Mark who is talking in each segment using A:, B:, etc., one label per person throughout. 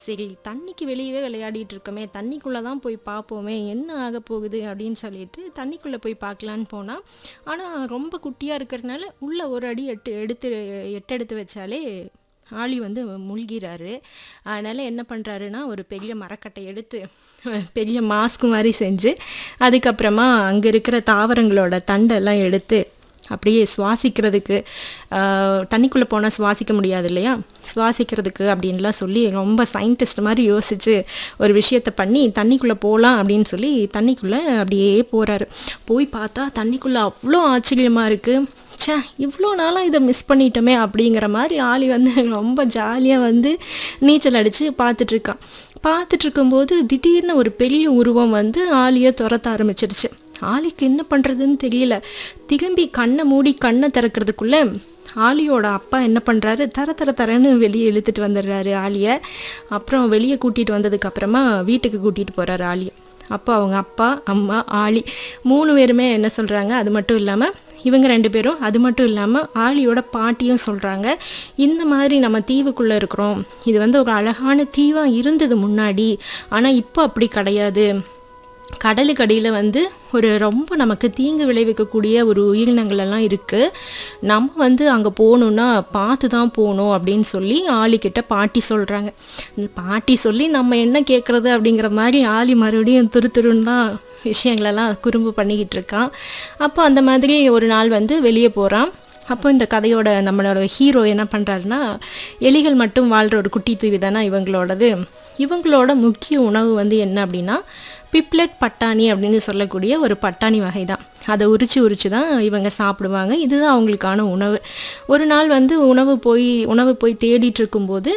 A: சரி தண்ணிக்கு வெளியவே விளையாடிட்டு இருக்கோமே தண்ணிக்குள்ளே தான் போய் பார்ப்போமே என்ன ஆக போகுது அப்படின்னு சொல்லிட்டு தண்ணிக்குள்ளே போய் பார்க்கலான்னு போனால் ஆனால் ரொம்ப குட்டியாக இருக்கிறதுனால உள்ளே ஒரு அடி எட்டு எடுத்து எட்டெடுத்து வச்சாலே ஆளி வந்து முழ்கிறாரு அதனால் என்ன பண்ணுறாருன்னா ஒரு பெரிய மரக்கட்டை எடுத்து பெரிய மாஸ்க் மாதிரி செஞ்சு அதுக்கப்புறமா அங்கே இருக்கிற தாவரங்களோட தண்டெல்லாம் எடுத்து அப்படியே சுவாசிக்கிறதுக்கு தண்ணிக்குள்ளே போனால் சுவாசிக்க முடியாது இல்லையா சுவாசிக்கிறதுக்கு அப்படின்லாம் சொல்லி ரொம்ப சயின்டிஸ்ட் மாதிரி யோசித்து ஒரு விஷயத்தை பண்ணி தண்ணிக்குள்ளே போகலாம் அப்படின்னு சொல்லி தண்ணிக்குள்ளே அப்படியே போகிறாரு போய் பார்த்தா தண்ணிக்குள்ளே அவ்வளோ ஆச்சரியமாக இருக்குது ச்சே இவ்வளோ நாளாக இதை மிஸ் பண்ணிட்டோமே அப்படிங்கிற மாதிரி ஆளி வந்து ரொம்ப ஜாலியாக வந்து நீச்சல் அடித்து பார்த்துட்ருக்கான் பார்த்துட்டு இருக்கும்போது திடீர்னு ஒரு பெரிய உருவம் வந்து ஆளியை துரத்த ஆரம்பிச்சிருச்சு ஆலிக்கு என்ன பண்ணுறதுன்னு தெரியல திரும்பி கண்ணை மூடி கண்ணை திறக்கிறதுக்குள்ளே ஆலியோட அப்பா என்ன பண்ணுறாரு தர தர தரன்னு வெளியே இழுத்துட்டு வந்துடுறாரு ஆலியை அப்புறம் வெளியே கூட்டிகிட்டு வந்ததுக்கப்புறமா வீட்டுக்கு கூட்டிகிட்டு போகிறாரு ஆலியை அப்போ அவங்க அப்பா அம்மா ஆளி மூணு பேருமே என்ன சொல்கிறாங்க அது மட்டும் இல்லாமல் இவங்க ரெண்டு பேரும் அது மட்டும் இல்லாமல் ஆளியோட பாட்டியும் சொல்கிறாங்க இந்த மாதிரி நம்ம தீவுக்குள்ளே இருக்கிறோம் இது வந்து ஒரு அழகான தீவாக இருந்தது முன்னாடி ஆனால் இப்போ அப்படி கிடையாது கடலுக்கு அடியில் வந்து ஒரு ரொம்ப நமக்கு தீங்கு விளைவிக்கக்கூடிய ஒரு உயிரினங்கள் எல்லாம் இருக்குது நம்ம வந்து அங்கே போகணுன்னா பார்த்து தான் போகணும் அப்படின்னு சொல்லி ஆளிக்கிட்ட பாட்டி சொல்கிறாங்க பாட்டி சொல்லி நம்ம என்ன கேட்குறது அப்படிங்கிற மாதிரி ஆளி மறுபடியும் துரு துருன்னு தான் விஷயங்களெல்லாம் குறும்பு பண்ணிக்கிட்டு இருக்கான் அப்போ அந்த மாதிரி ஒரு நாள் வந்து வெளியே போகிறான் அப்போ இந்த கதையோட நம்மளோட ஹீரோ என்ன பண்ணுறாருன்னா எலிகள் மட்டும் வாழ்கிற ஒரு குட்டி தீவு தானே இவங்களோடது இவங்களோட முக்கிய உணவு வந்து என்ன அப்படின்னா பிப்லெட் பட்டாணி அப்படின்னு சொல்லக்கூடிய ஒரு பட்டாணி வகை தான் அதை உரிச்சு உரிச்சு தான் இவங்க சாப்பிடுவாங்க இதுதான் அவங்களுக்கான உணவு ஒரு நாள் வந்து உணவு போய் உணவு போய் தேடிட்டு இருக்கும்போது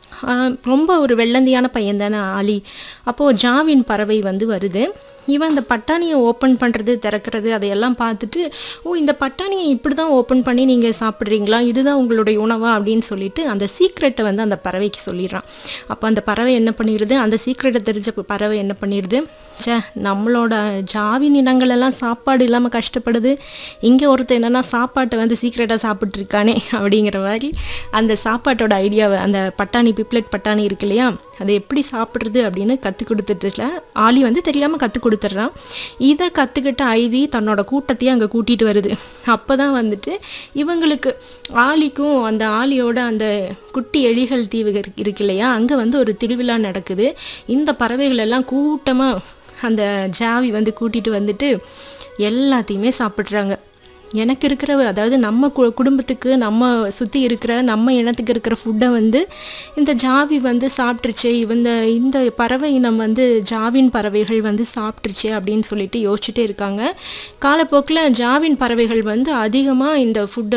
A: ரொம்ப ஒரு வெள்ளந்தியான பையன் தானே ஆலி அப்போது ஜாவின் பறவை வந்து வருது இவன் அந்த பட்டாணியை ஓப்பன் பண்ணுறது திறக்கிறது அதையெல்லாம் பார்த்துட்டு ஓ இந்த பட்டாணியை இப்படி தான் ஓப்பன் பண்ணி நீங்கள் சாப்பிட்றீங்களா இதுதான் உங்களுடைய உணவா அப்படின்னு சொல்லிட்டு அந்த சீக்ரெட்டை வந்து அந்த பறவைக்கு சொல்லிடுறான் அப்போ அந்த பறவை என்ன பண்ணிடுது அந்த சீக்ரெட்டை தெரிஞ்ச பறவை என்ன பண்ணிடுது சே நம்மளோட ஜாவின் இனங்களெல்லாம் சாப்பாடு இல்லாமல் கஷ்டப்படுது இங்கே ஒருத்தர் என்னென்னா சாப்பாட்டை வந்து சீக்ரெட்டாக சாப்பிட்ருக்கானே அப்படிங்கிற மாதிரி அந்த சாப்பாட்டோட ஐடியாவை அந்த பட்டாணி பிப்லெட் பட்டாணி இருக்கு இல்லையா அதை எப்படி சாப்பிட்றது அப்படின்னு கற்றுக் கொடுத்துட்டுல ஆலி வந்து தெரியாமல் கற்றுக் கொடுத்துட்றான் இதை கற்றுக்கிட்ட ஐவி தன்னோட கூட்டத்தையும் அங்கே கூட்டிகிட்டு வருது அப்போ தான் வந்துட்டு இவங்களுக்கு ஆலிக்கும் அந்த ஆலியோட அந்த குட்டி எலிகள் தீவு இருக்கு இல்லையா அங்கே வந்து ஒரு திருவிழா நடக்குது இந்த பறவைகள் எல்லாம் கூட்டமாக அந்த ஜாவி வந்து கூட்டிகிட்டு வந்துட்டு எல்லாத்தையுமே சாப்பிட்றாங்க எனக்கு இருக்கிற அதாவது நம்ம கு குடும்பத்துக்கு நம்ம சுற்றி இருக்கிற நம்ம இனத்துக்கு இருக்கிற ஃபுட்டை வந்து இந்த ஜாவி வந்து சாப்பிட்ருச்சு இந்த இந்த பறவை இனம் வந்து ஜாவின் பறவைகள் வந்து சாப்பிட்ருச்சு அப்படின்னு சொல்லிட்டு யோசிச்சுட்டே இருக்காங்க காலப்போக்கில் ஜாவின் பறவைகள் வந்து அதிகமாக இந்த ஃபுட்டை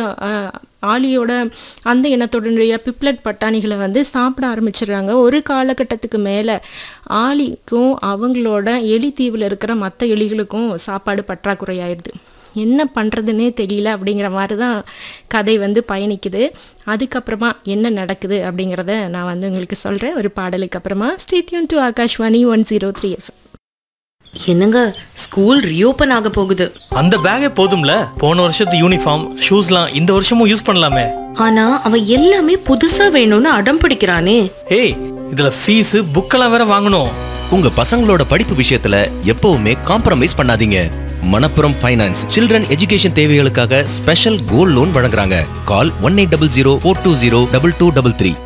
A: ஆலியோட அந்த இனத்தோடைய பிப்லட் பட்டாணிகளை வந்து சாப்பிட ஆரம்பிச்சிடுறாங்க ஒரு காலகட்டத்துக்கு மேலே ஆலிக்கும் அவங்களோட எலி தீவில் இருக்கிற மற்ற எலிகளுக்கும் சாப்பாடு பற்றாக்குறையாயிருது என்ன பண்ணுறதுன்னே தெரியல அப்படிங்கிற மாதிரி தான் கதை வந்து பயணிக்குது அதுக்கப்புறமா என்ன நடக்குது அப்படிங்கிறத நான் வந்து உங்களுக்கு சொல்கிறேன் ஒரு பாடலுக்கு அப்புறமா stay tuned to Akashvani one zero three F
B: என்னங்க ஸ்கூல் ரீஓபன் ஆக போகுது
C: அந்த பேக்கே போதும்ல போன வருஷத்து யூனிஃபார்ம் ஷூஸ்லாம் இந்த வருஷமும் யூஸ் பண்ணலாமே
B: ஆனா அவன் எல்லாமே புதுசா வேணும்னு அடம் பிடிக்கிறானே
C: ஏய் இதுல ஃபீஸ் புக்கெல்லாம் வேற வாங்கணும்
D: உங்க பசங்களோட படிப்பு விஷயத்துல எப்பவுமே காம்ப்ரமைஸ் பண்ணாதீங்க மணப்புரம் ஃபைனான்ஸ் சில்ட்ரன் எஜுகேஷன் தேவைகளுக்காக ஸ்பெஷல் கோல்ட் லோன் வழங்குறாங்க call one eight double zero four two zero double two double three